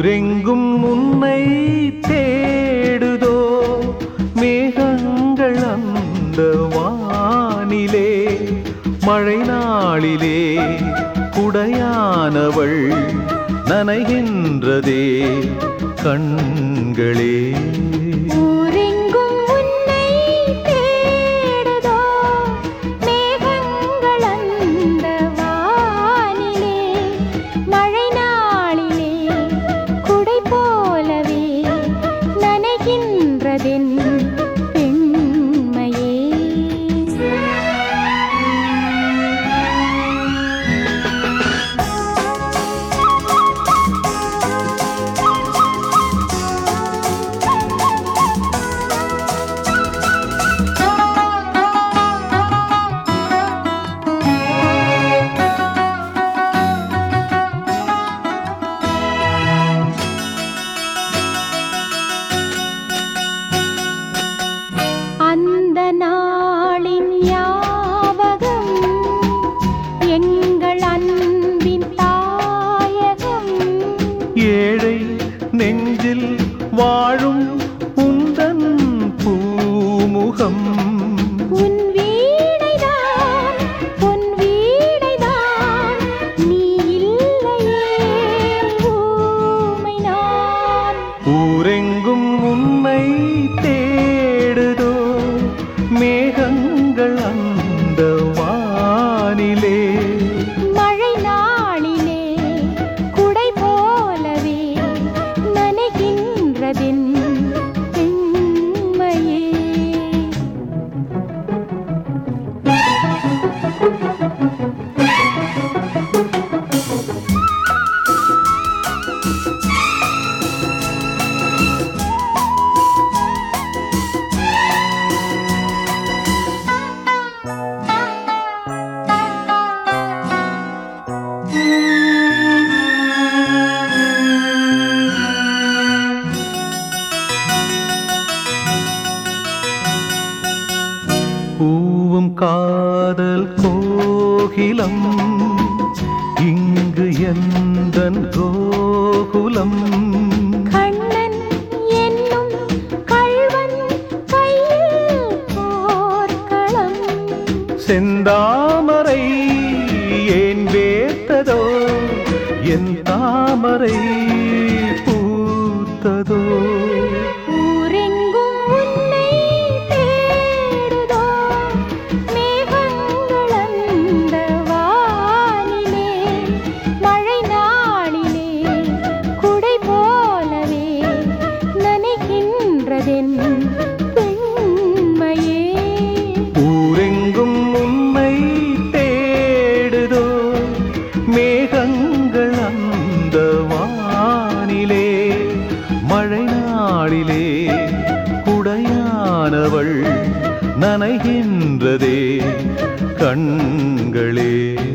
ஊரெங்கும் உன்னை தேடுதோ மேகங்கள் அந்த வானிலே மழை நாளிலே குடையானவள் நனைகின்றதே கண்களே ஊரெங்கும் உன்னை தேடுதோ மேகங்கள் அந்த வானிலே மழை நாளிலே குடை போலவே நனைகின்றதென் பெண்மையே அந்த நாளின் ஞாபகம் எங்கள் அன்பின் தாயகம் ஏழை நெஞ்சில் வாழும் உந்தன் பூமுகம் உன் வீடைதான் உன் வீடைதான் நீ இல்லையே ஊமை நான் ஊரெங்கும் உன்னை தேடுதோ மேகங்கள் அந்த வானிலே மழை நாளிலே குடை போலவே நனைகின்றதின் பெண்மையே பூவும் காதல் கோகிலம் இங்கு எந்தன் கோகுலம் கண்ணன் என்னும் கள்வன் கையில் போர்க்களம் செந்தாமரை ஏன் வேர்த்ததோ என் தாமரை பூத்ததோ ஊரெங்கும் உன்னை தேடுதோ மேகங்கள் அந்த வானிலே மழை நாளிலே குடை போலவே நனைகின்றதென் பெண்மையே ஊரெங்கும் உன்னை தேடுதோ மேகங்கள் அந்த வானிலே மழை நாளிலே குடையானவள் நனைகின்றதே கண்களே